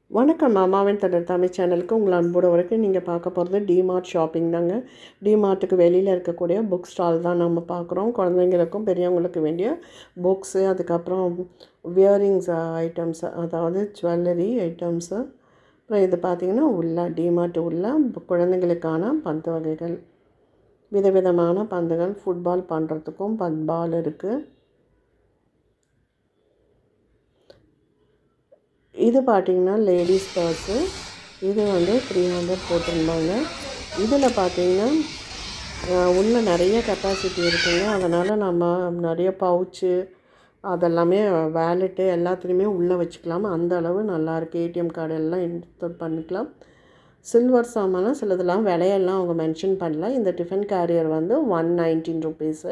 வணக்கம் மாமாவின் தொடர் தமிழ் சேனலுக்கு உங்களை அன்போடு வரைக்கும் நீங்கள் பார்க்க போகிறது டிமார்ட் ஷாப்பிங் தாங்க டிமார்ட்டுக்கு வெளியில் இருக்கக்கூடிய புக் ஸ்டால் தான் நம்ம பார்க்குறோம் குழந்தைங்களுக்கும் பெரியவங்களுக்கு வேண்டிய புக்ஸு அதுக்கப்புறம் வியரிங்ஸ் ஐட்டம்ஸ் அதாவது ஜுவல்லரி ஐட்டம்ஸு அப்புறம் இது பார்த்திங்கன்னா உள்ள டிமார்ட் உள்ள குழந்தைங்களுக்கான பந்து வகைகள் விதவிதமான பந்துகள் ஃபுட்பால் பண்ணுறதுக்கும் பந்த் பால் இருக்குது இது பார்த்தீங்கன்னா லேடிஸ் பர்ஸு இது வந்து த்ரீ ஹண்ட்ரட் போட்டிருந்தாங்க இதில் பார்த்தீங்கன்னா அஹ், உள்ள நிறைய கெப்பாசிட்டி இருக்குங்க அதனால் நம்ம நிறைய பவுச்சு அதெல்லாமே வேலெட்டு எல்லாத்துலேயுமே உள்ளே வச்சுக்கலாம் அந்த அளவு நல்லாயிருக்கு ஏடிஎம் கார்டு எல்லாம் இன்ஸ்டால் பண்ணிக்கலாம் சில்வர் சாமான்லாம் சிலதெல்லாம் விலையெல்லாம் அவங்க மென்ஷன் பண்ணல இந்த டிஃபன் கேரியர் வந்து ஒன் நைன்டீன் ருபீஸு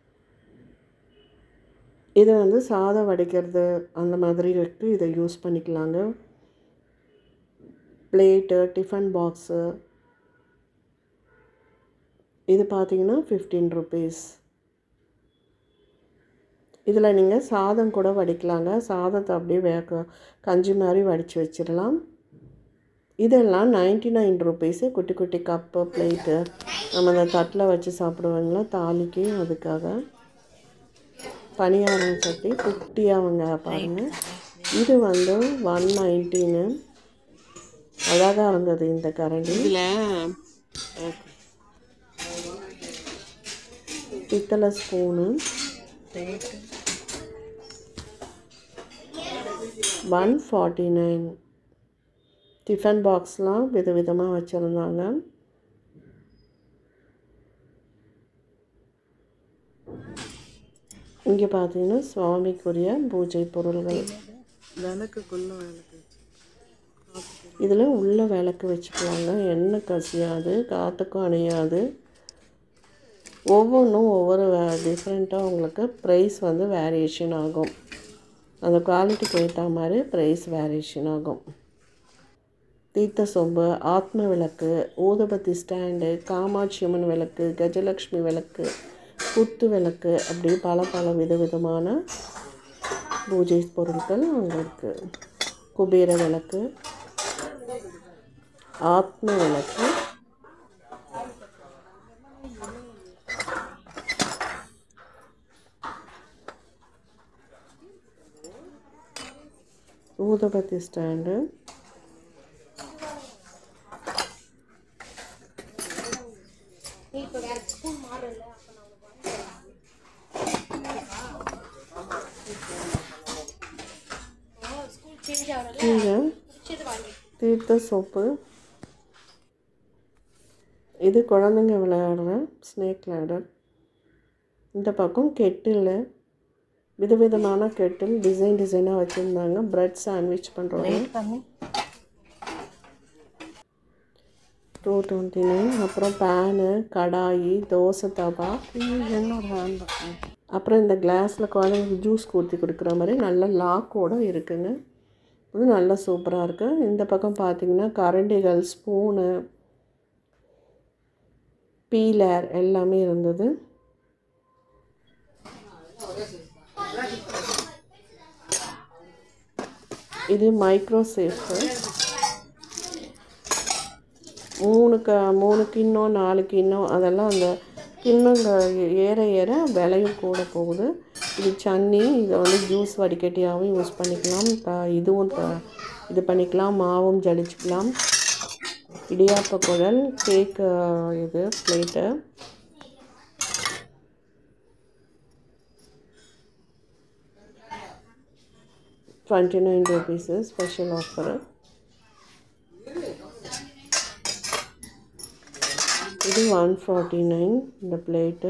இது வந்து சாதம் வடிக்கிறது அந்த மாதிரி இருக்கு இதை யூஸ் பண்ணிக்கலாங்க பிளேட்டு டிஃபன் பாக்ஸு இது பார்த்தீங்கன்னா ஃபிஃப்டீன் ருபீஸ் இதில் நீங்கள் சாதம் கூட வடிக்கலாங்க சாதத்தை அப்படியே வேக கஞ்சி மாதிரி வடித்து வச்சிடலாம் இதெல்லாம் நைன்டி நைன் ருபீஸு குட்டி குட்டி கப்பு பிளேட்டு நம்ம அந்த தட்டில் வச்சு சாப்பிடுவாங்களா தாலிக்கு அதுக்காக பணியாரம் சட்டி குட்டியாவங்க பாருங்கள் இது வந்து ஒன் நைன்டீனு அழகாக இருந்தது இந்த கரண்டி இதில் பித்தளை spoon one forty nine tiffin பாக்ஸ்லாம் விதவிதமாக வச்சுருந்தாங்க இங்கே பார்த்தீங்கன்னா சுவாமிக்குரிய பூஜை பொருள்கள் விளக்குக்குள்ள விளக்கு இதில் உள்ள விளக்கு வச்சுக்கலாங்க எண்ணெய் கசியாது காற்றுக்கும் அணையாது ஒவ்வொன்றும் ஒவ்வொரு டிஃப்ரெண்ட்டாக உங்களுக்கு ப்ரைஸ் வந்து வேரியேஷன் ஆகும் அந்த குவாலிட்டிக்கு ஏற்ற மாதிரி ப்ரைஸ் வேரியேஷன் ஆகும் தீர்த்த சொம்பு ஆத்ம விளக்கு ஊதுபத்தி ஸ்டாண்டு காமாட்சி அம்மன் விளக்கு கஜலக்ஷ்மி விளக்கு குத்து விளக்கு அப்படி பல பல விதவிதமான பூஜை பொருட்கள் அங்கே இருக்குது குபேர விளக்கு ஆத்ம விளக்கு ஊதுபத்தி ஸ்டாண்டு கீழே தீர்த்த சோப்பு இது குழந்தைங்க விளையாடுற ஸ்னேக் லேடர் இந்த பக்கம் கெட்டில் விதவிதமான கெட்டில் டிசைன் டிசைனாக வச்சுருந்தாங்க பிரெட் சாண்ட்விச் பண்ணுறோம் கம்மி டூ டுவெண்ட்டி நைன் அப்புறம் பேனு கடாயி தோசை தவா என்னோட ஹேண்ட் அப்புறம் இந்த கிளாஸில் குழந்தைங்களுக்கு ஜூஸ் ஊற்றி கொடுக்குற மாதிரி நல்ல லாக்கோட இருக்குங்க இது நல்லா சூப்பராக இருக்குது இந்த பக்கம் பார்த்தீங்கன்னா கரண்டிகள் ஸ்பூனு பீலர் எல்லாமே இருந்தது இது மைக்ரோ சேஃபு மூணு க மூணு கிண்ணம் நாலு கிண்ணம் அதெல்லாம் அந்த கிண்ணங்க ஏற ஏற விலையும் கூட போகுது இது சன்னி இதை வந்து ஜூஸ் வடிகட்டியாகவும் யூஸ் பண்ணிக்கலாம் த இதுவும் த இது பண்ணிக்கலாம் மாவும் ஜலிச்சுக்கலாம் இடியாப்ப குழல் கேக் இது plate twenty nine rupees special offer இது ஒன் ஃபார்ட்டி நைன் இந்த பிளேட்டு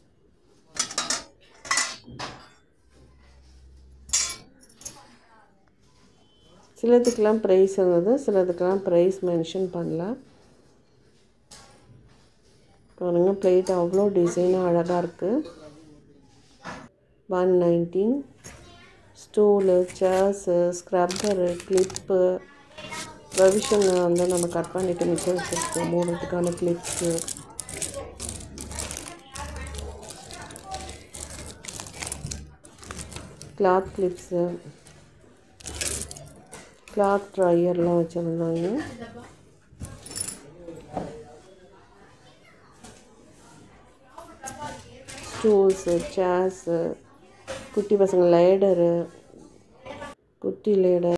சிலதுக்கெலாம் ப்ரைஸ் இருந்தது சிலதுக்கெலாம் ப்ரைஸ் மென்ஷன் பண்ணல பாருங்க பிளேட் அவ்வளோ டிசைனாக அழகாக இருக்குது one nineteen stool chairs scrubber clip provision வந்து நம்ம கட் பண்ணிவிட்டு மிச்சம் வச்சுருக்கோம் மூணுத்துக்கான கிளிப்ஸு கிளாத் கிளிப்ஸு கிளாத் ட்ரையர்லாம் வச்சுருந்தாங்க ஸ்டூல்ஸு சேர்ஸு குட்டி பசங்க லைடரு குட்டி லேடர்